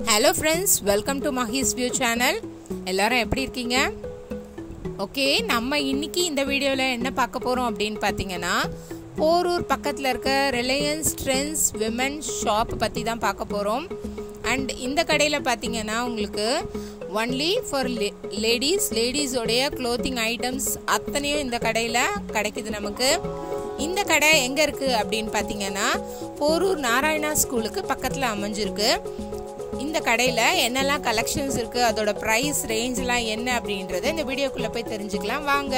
hello friends welcome to Mahi's view channel எல்லாரும் எப்படி இருக்கீங்க ஓகே நம்ம இன்னைக்கு இந்த வீடியோவில் என்ன பார்க்க போகிறோம் அப்படின்னு பார்த்தீங்கன்னா போரூர் பக்கத்தில் இருக்க ரிலையன்ஸ் ட்ரெண்ட்ஸ் விமன் ஷாப் பற்றி தான் பார்க்க போகிறோம் அண்ட் இந்த கடையில் பார்த்தீங்கன்னா உங்களுக்கு ஒன்லி ஃபார் லேடிஸ் லேடிஸோடைய க்ளோத்திங் ஐட்டம்ஸ் அத்தனையும் இந்த கடையில் கிடைக்குது நமக்கு இந்த கடை எங்கே இருக்குது அப்படின்னு பார்த்தீங்கன்னா போரூர் நாராயணா ஸ்கூலுக்கு பக்கத்தில் அமைஞ்சிருக்கு இந்த கடையில் என்னெல்லாம் கலெக்ஷன்ஸ் இருக்குது அதோட ப்ரைஸ் ரேஞ்செலாம் என்ன அப்படின்றத இந்த வீடியோக்குள்ளே போய் தெரிஞ்சுக்கலாம் வாங்க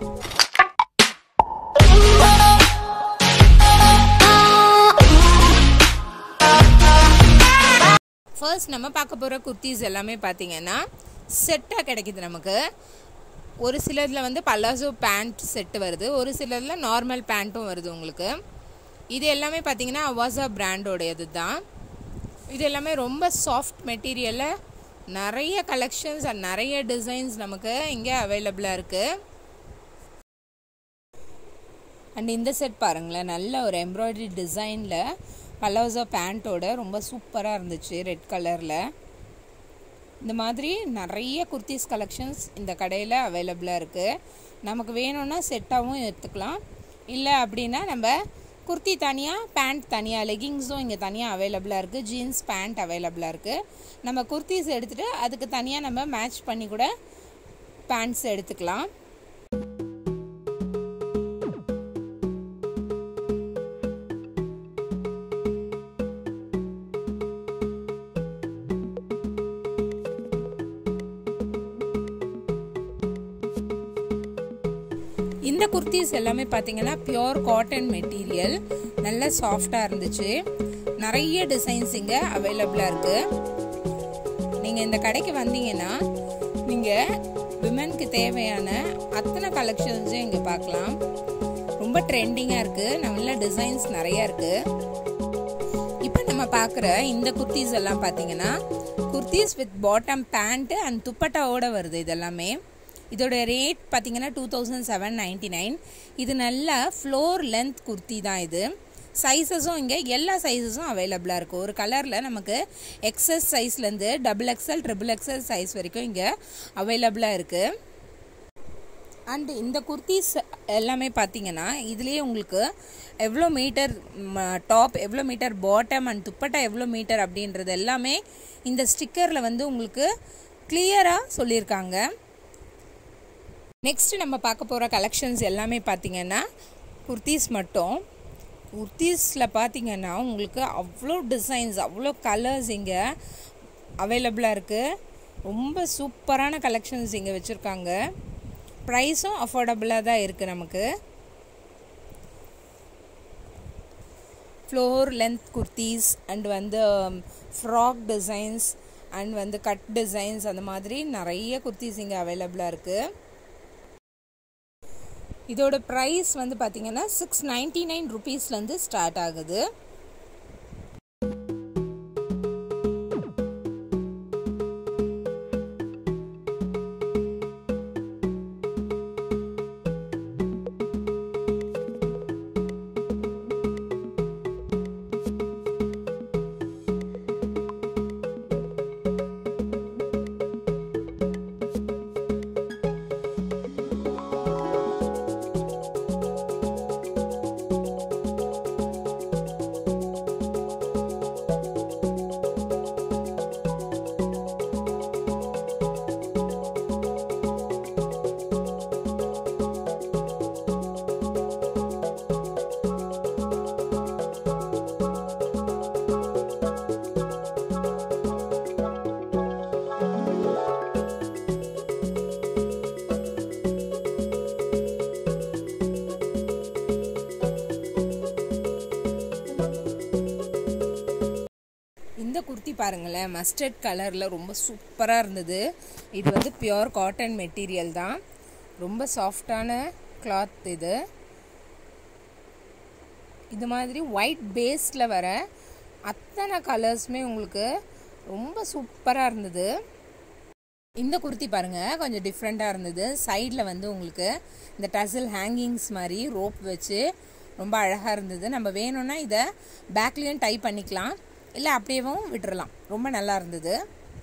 ஃபர்ஸ்ட் நம்ம பார்க்க போகிற குர்த்திஸ் எல்லாமே பார்த்தீங்கன்னா செட்டாக கிடைக்குது நமக்கு ஒரு சிலதில் வந்து பல்லாசோ பேண்ட் செட்டு வருது ஒரு சிலதில் நார்மல் பேண்ட்டும் வருது உங்களுக்கு இது எல்லாமே பார்த்தீங்கன்னா அவாசா பிராண்டோடையது தான் இது எல்லாமே ரொம்ப சாஃப்ட் மெட்டீரியலில் நிறைய கலெக்ஷன்ஸ் அண்ட் நிறைய டிசைன்ஸ் நமக்கு இங்கே அவைலபிளாக இருக்குது அண்ட் இந்த செட் பாருங்களேன் நல்ல ஒரு எம்ப்ராய்டரி டிசைனில் பலோசா பேண்ட்டோட ரொம்ப சூப்பராக இருந்துச்சு ரெட் கலரில் இந்த மாதிரி நிறைய குர்த்திஸ் கலெக்ஷன்ஸ் இந்த கடையில் அவைலபிளாக இருக்குது நமக்கு வேணும்னா செட்டாகவும் எடுத்துக்கலாம் இல்லை அப்படின்னா நம்ம குர்த்தி தனியாக பேண்ட் தனியாக லெகிங்ஸும் இங்கே தனியாக அவைலபிளாக இருக்குது ஜீன்ஸ் பேண்ட் அவைலபிளாக இருக்குது நம்ம குர்த்திஸ் எடுத்துகிட்டு அதுக்கு தனியாக நம்ம மேட்ச் பண்ணி கூட பேண்ட்ஸ் எடுத்துக்கலாம் இந்த குர்த்திஸ் எல்லாமே பார்த்தீங்கன்னா பியோர் காட்டன் மெட்டீரியல் நல்ல சாஃப்டாக இருந்துச்சு நிறைய டிசைன்ஸ் இங்கே அவைலபிளாக இருக்குது நீங்கள் இந்த கடைக்கு வந்தீங்கன்னா நீங்கள் விமனுக்கு தேவையான அத்தனை கலெக்ஷன்ஸும் இங்கே பார்க்கலாம் ரொம்ப ட்ரெண்டிங்காக இருக்குது நல்ல டிசைன்ஸ் நிறையா இருக்குது இப்போ நம்ம பார்க்குற இந்த குர்த்திஸ் எல்லாம் பார்த்தீங்கன்னா kurtis with bottom pant and துப்பட்டாவோட வருது இதெல்லாமே இதோட ரேட் பார்த்தீங்கன்னா two thousand seven ninety nine இது நல்ல ஃப்ளோர் லென்த் குர்த்தி தான் இது சைஸஸும் இங்கே எல்லா சைஸஸும் அவைலபிளாக இருக்குது ஒரு கலரில் நமக்கு எக்ஸஸ் சைஸ்லேருந்து double XL triple XL size வரைக்கும் இங்கே அவைலபிளாக இருக்குது அண்ட் இந்த குர்த்திஸ் எல்லாமே பார்த்தீங்கன்னா இதுலேயே உங்களுக்கு எவ்வளோ மீட்டர் டாப் எவ்வளோ மீட்டர் பாட்டம் அண்ட் துப்பட்டா எவ்வளோ மீட்டர் அப்படின்றது எல்லாமே இந்த ஸ்டிக்கரில் வந்து உங்களுக்கு கிளியராக சொல்லியிருக்காங்க நெக்ஸ்ட் நம்ம பார்க்க போகிற கலெக்ஷன்ஸ் எல்லாமே பார்த்தீங்கன்னா குர்த்திஸ் மட்டும் குர்த்திஸில் பார்த்தீங்கன்னா உங்களுக்கு அவ்வளோ டிசைன்ஸ் அவ்வளோ கலர்ஸ் இங்கே அவைலபிளாக இருக்குது ரொம்ப சூப்பரான கலெக்ஷன்ஸ் இங்கே வச்சுருக்காங்க ப்ரைஸும் அஃபோர்டபுளாக தான் இருக்குது நமக்கு ஃப்ளோர் லென்த் குர்த்திஸ் அண்ட் வந்து ஃப்ராக் டிசைன்ஸ் அண்ட் வந்து கட் டிசைன்ஸ் அந்த மாதிரி நிறைய குர்த்திஸ் இங்கே அவைலபிளாக இருக்குது இதோட ப்ரைஸ் வந்து பார்த்தீங்கன்னா சிக்ஸ் நைன்டி நைன் ருபீஸ்லேருந்து ஸ்டார்ட் ஆகுது இந்த குர்த்தி பாருங்களேன் மஸ்டர்ட் கலரில் ரொம்ப சூப்பராக இருந்தது இது வந்து பியோர் காட்டன் மெட்டீரியல் தான் ரொம்ப சாஃப்டான கிளாத் இது இது மாதிரி ஒயிட் பேஸில் வர அத்தனை கலர்ஸுமே உங்களுக்கு ரொம்ப சூப்பராக இருந்தது இந்த குர்த்தி பாருங்கள் கொஞ்சம் டிஃப்ரெண்ட்டாக இருந்தது சைடில் வந்து உங்களுக்கு இந்த டசில் ஹேங்கிங்ஸ் மாதிரி ரோப் வச்சு ரொம்ப அழகாக இருந்தது நம்ம வேணும்னா இதை பேக்லேயும் டை பண்ணிக்கலாம் இல்லை அப்படியேவும் விட்டுறலாம் ரொம்ப நல்லா இருந்தது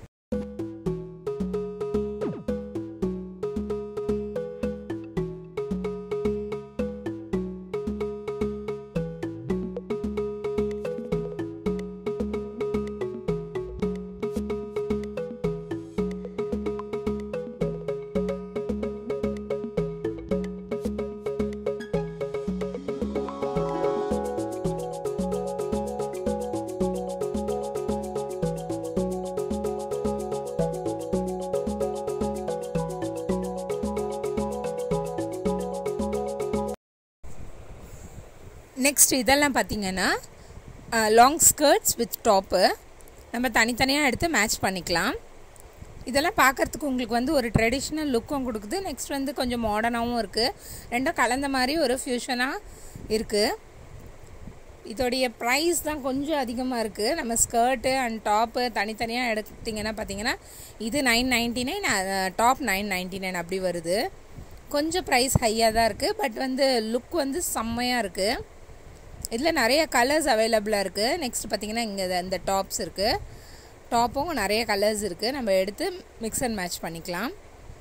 நெக்ஸ்ட் இதெல்லாம் பார்த்தீங்கன்னா லாங் ஸ்கர்ட்ஸ் வித் டாப்பு நம்ம தனித்தனியாக எடுத்து மேட்ச் பண்ணிக்கலாம் இதெல்லாம் பார்க்குறதுக்கு உங்களுக்கு வந்து ஒரு ட்ரெடிஷ்னல் லுக்கும் கொடுக்குது நெக்ஸ்ட் வந்து கொஞ்சம் மாடர்னாகவும் இருக்குது ரெண்டும் கலந்த மாதிரி ஒரு ஃப்யூஷனாக இருக்குது இதோடைய ப்ரைஸ் தான் கொஞ்சம் அதிகமாக இருக்குது நம்ம ஸ்கர்ட்டு அண்ட் டாப்பு தனித்தனியாக எடுத்திங்கன்னா பார்த்தீங்கன்னா இது nine ninety nine top nine ninety nine அப்படி வருது கொஞ்சம் ப்ரைஸ் ஹையாக தான் இருக்குது பட் வந்து லுக் வந்து செம்மையாக இருக்குது இதில் நிறைய கலர்ஸ் அவைலபிளாக இருக்குது நெக்ஸ்ட் பார்த்திங்கன்னா இங்கே இந்த டாப்ஸ் இருக்குது டாப்பும் நிறைய கலர்ஸ் இருக்குது நம்ம எடுத்து மிக்ஸ் அண்ட் மேட்ச் பண்ணிக்கலாம்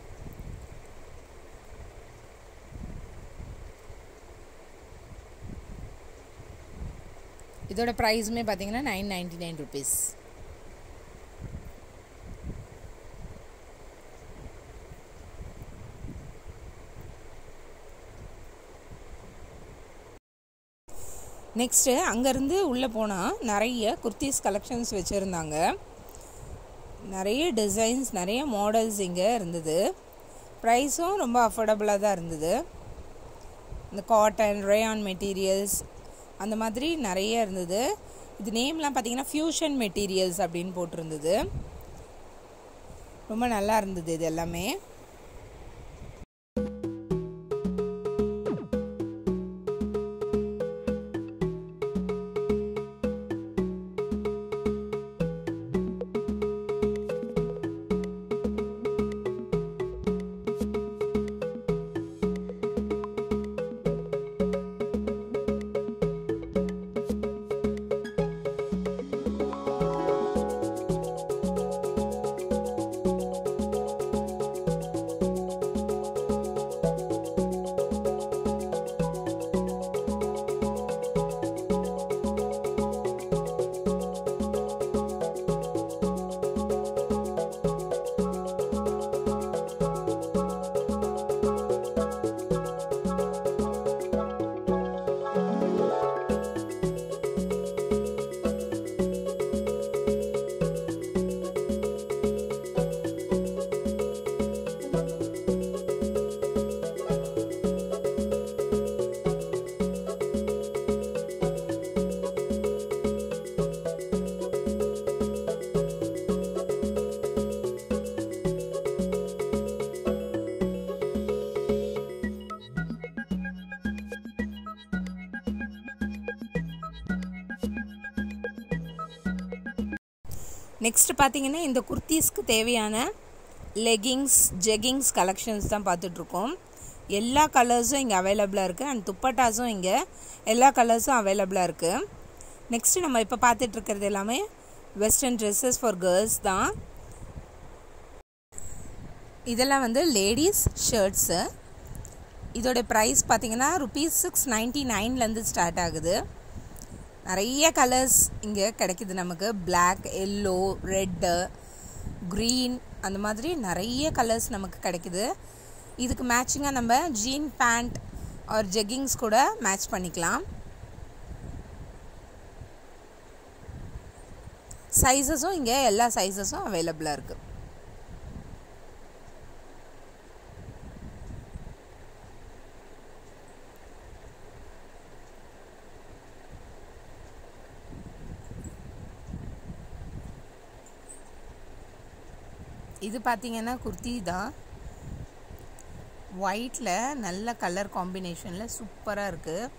இதோட ப்ரைஸுமே பார்த்தீங்கன்னா nine ninety nine rupees next அங்கேருந்து உள்ளே போனால் நிறைய குர்த்திஸ் கலெக்ஷன்ஸ் வச்சுருந்தாங்க நிறைய டிசைன்ஸ் நிறைய மாடல்ஸ் இங்கே இருந்தது ப்ரைஸும் ரொம்ப அஃபோர்டபுளாக தான் இருந்தது இந்த காட்டன் ரேயான் மெட்டீரியல்ஸ் அந்த மாதிரி நிறைய இருந்தது இது நேம்லாம் பார்த்தீங்கன்னா ஃப்யூஷன் மெட்டீரியல்ஸ் அப்படின்னு போட்டிருந்தது ரொம்ப நல்லா இருந்தது இது எல்லாமே நெக்ஸ்ட் பார்த்தீங்கன்னா இந்த குர்த்தீஸ்க்கு தேவையான லெகிங்ஸ் ஜெகிங்ஸ் கலெக்ஷன்ஸ் தான் பார்த்துட்ருக்கோம் எல்லா கலர்ஸும் இங்கே அவைலபிளாக இருக்குது அண்ட் துப்பட்டாஸும் இங்கே எல்லா கலர்ஸும் அவைலபிளாக இருக்குது நெக்ஸ்ட்டு நம்ம இப்போ பார்த்துட்ருக்கிறது எல்லாமே வெஸ்டர்ன் ட்ரெஸ்ஸஸ் ஃபார் கேர்ள்ஸ் தான் இதெல்லாம் வந்து லேடிஸ் ஷர்ட்ஸு இதோட ப்ரைஸ் பார்த்தீங்கன்னா ருபீஸ் சிக்ஸ் நைன்ட்டி நைன்லேருந்து ஸ்டார்ட் ஆகுது நிறைய கலர்ஸ் இங்கே கிடைக்குது நமக்கு பிளாக் எல்லோ ரெட்டு க்ரீன் அந்த மாதிரி நிறைய கலர்ஸ் நமக்கு கிடைக்குது இதுக்கு மேட்சிங்காக நம்ம ஜீன் பேண்ட் ஆர் ஜெக்கிங்ஸ் கூட மேட்ச் பண்ணிக்கலாம் சைஸஸும் இங்கே எல்லா சைஸஸும் அவைலபிளாக இருக்குது இது பார்த்தீங்கன்னா குர்த்தி தான் ஒயிட்டில் நல்ல கலர் காம்பினேஷனில் சூப்பராக இருக்குது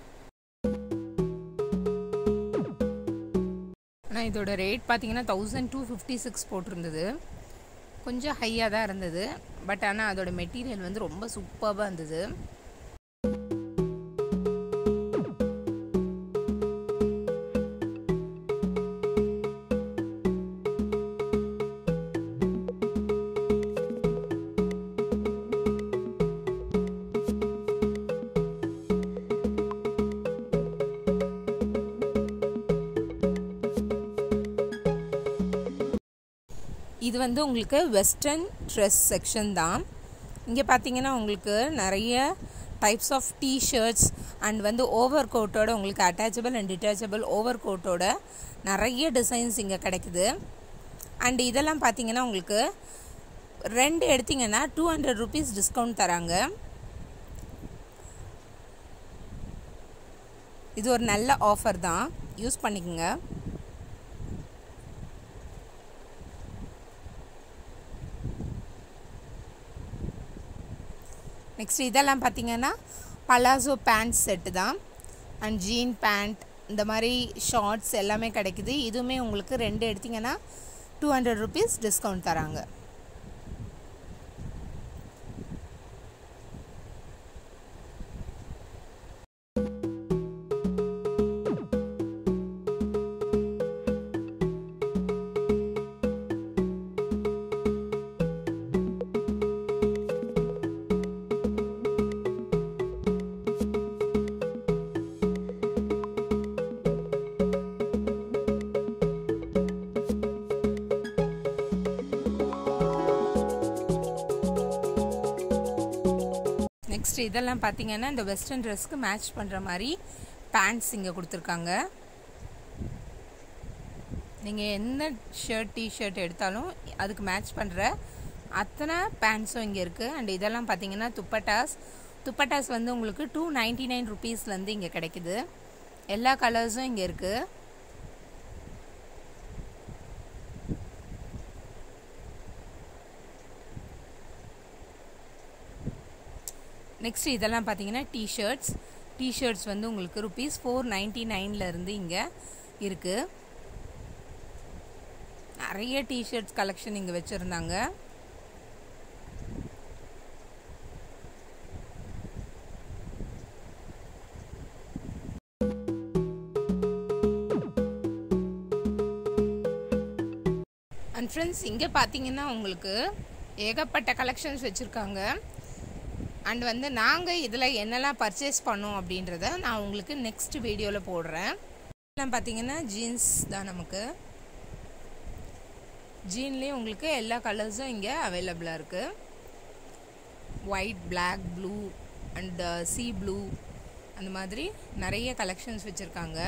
ஆனால் இதோட ரேட் பார்த்தீங்கன்னா தௌசண்ட் டூ ஃபிஃப்டி சிக்ஸ் போட்டிருந்தது கொஞ்சம் ஹையாக தான் இருந்தது பட் ஆனால் அதோட மெட்டீரியல் வந்து ரொம்ப சூப்பராக இருந்தது இது வந்து உங்களுக்கு வெஸ்டர்ன் ட்ரெஸ் செக்ஷன் தான் இங்கே பார்த்தீங்கன்னா உங்களுக்கு நிறைய டைப்ஸ் ஆஃப் டிஷர்ட்ஸ் அண்ட் வந்து ஓவர் கோட்டோட உங்களுக்கு அட்டாச்சபிள் அண்ட் டிட்டாச்சபிள் ஓவர் கோட்டோட நிறைய டிசைன்ஸ் இங்கே கிடைக்குது அண்ட் இதெல்லாம் பார்த்தீங்கன்னா உங்களுக்கு ரெண்டு எடுத்திங்கன்னா டூ ஹண்ட்ரட் ருபீஸ் டிஸ்கவுண்ட் தராங்க இது ஒரு நல்ல ஆஃபர் தான் யூஸ் பண்ணிக்கோங்க நெக்ஸ்ட் இதெல்லாம் பார்த்தீங்கன்னா பலாசோ பேண்ட் செட்டு தான் அண்ட் ஜீன் பேண்ட் இந்த மாதிரி ஷார்ட்ஸ் எல்லாமே கிடைக்குது இதுவுமே உங்களுக்கு ரெண்டு எடுத்திங்கன்னா டூ ஹண்ட்ரட் ருபீஸ் டிஸ்கவுண்ட் தராங்க நெக்ஸ்ட் இதெல்லாம் பார்த்தீங்கன்னா இந்த வெஸ்டர்ன் ட்ரெஸ்க்கு மேட்ச் பண்ணுற மாதிரி பேண்ட்ஸ் இங்கே கொடுத்துருக்காங்க நீங்கள் என்ன ஷர்ட் டிஷர்ட் எடுத்தாலும் அதுக்கு மேட்ச் பண்ணுற அத்தனை பேண்ட்ஸும் இங்கே இருக்குது அண்ட் இதெல்லாம் பார்த்தீங்கன்னா துப்பட்டாஸ் துப்பட்டாஸ் வந்து உங்களுக்கு டூ நைன்டி நைன் ருபீஸ்லேருந்து இங்கே கிடைக்குது எல்லா கலர்ஸும் இங்கே இருக்குது நெக்ஸ்ட் இதெல்லாம் பார்த்தீங்கன்னா டிஷர்ட்ஸ் டிஷர்ட்ஸ் வந்து உங்களுக்கு ருபீஸ் ஃபோர் நைன்டி நைன்லேருந்து இங்கே இருக்குது நிறைய டிஷர்ட்ஸ் கலெக்ஷன் இங்கே வச்சுருந்தாங்க அண்ட் ஃப்ரெண்ட்ஸ் இங்கே பார்த்தீங்கன்னா உங்களுக்கு ஏகப்பட்ட கலெக்ஷன்ஸ் வச்சுருக்காங்க அண்ட் வந்து நாங்கள் இதில் என்னெல்லாம் பர்ச்சேஸ் பண்ணோம் அப்படின்றத நான் உங்களுக்கு நெக்ஸ்ட் வீடியோவில் போடுறேன் இதெல்லாம் பார்த்தீங்கன்னா ஜீன்ஸ் தான் நமக்கு ஜீன்லேயும் உங்களுக்கு எல்லா கலர்ஸும் இங்கே அவைலபிளாக இருக்குது white black blue and sea blue அந்த மாதிரி நிறைய கலெக்ஷன்ஸ் வச்சுருக்காங்க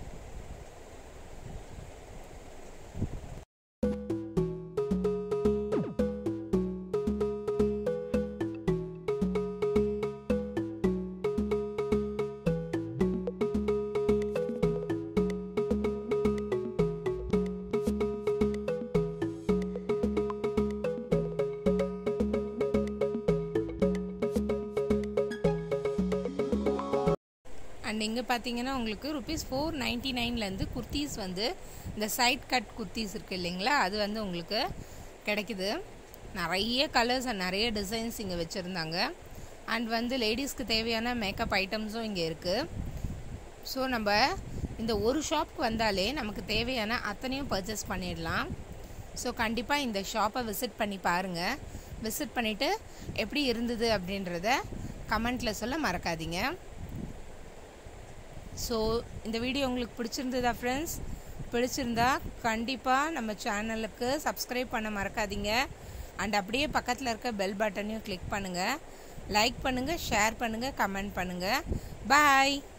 அண்ட் இங்கே பார்த்தீங்கன்னா உங்களுக்கு ருபீஸ் ஃபோர் நைன்ட்டி நைன்லேருந்து குர்த்தீஸ் வந்து இந்த சைட் கட் குர்த்தீஸ் இருக்குது இல்லைங்களா அது வந்து உங்களுக்கு கிடைக்குது நிறைய கலர்ஸ் அண்ட் நிறைய டிசைன்ஸ் இங்கே வச்சுருந்தாங்க அண்ட் வந்து லேடிஸ்க்கு தேவையான மேக்கப் ஐட்டம்ஸும் இங்கே இருக்குது ஸோ நம்ம இந்த ஒரு ஷாப்க்கு வந்தாலே நமக்கு தேவையான அத்தனையும் பர்ச்சேஸ் பண்ணிடலாம் ஸோ கண்டிப்பாக இந்த ஷாப்பை விசிட் பண்ணி பாருங்கள் விசிட் பண்ணிவிட்டு எப்படி இருந்தது அப்படின்றத கமெண்ட்டில் சொல்ல மறக்காதீங்க ஸோ இந்த வீடியோ உங்களுக்கு பிடிச்சிருந்ததா ஃப்ரெண்ட்ஸ் பிடிச்சிருந்தா கண்டிப்பாக நம்ம சேனலுக்கு சப்ஸ்கிரைப் பண்ண மறக்காதீங்க அண்ட் அப்படியே பக்கத்தில் இருக்க பெல் பட்டனையும் கிளிக் பண்ணுங்கள் லைக் பண்ணுங்கள் ஷேர் பண்ணுங்கள் கமெண்ட் பண்ணுங்கள் பாய்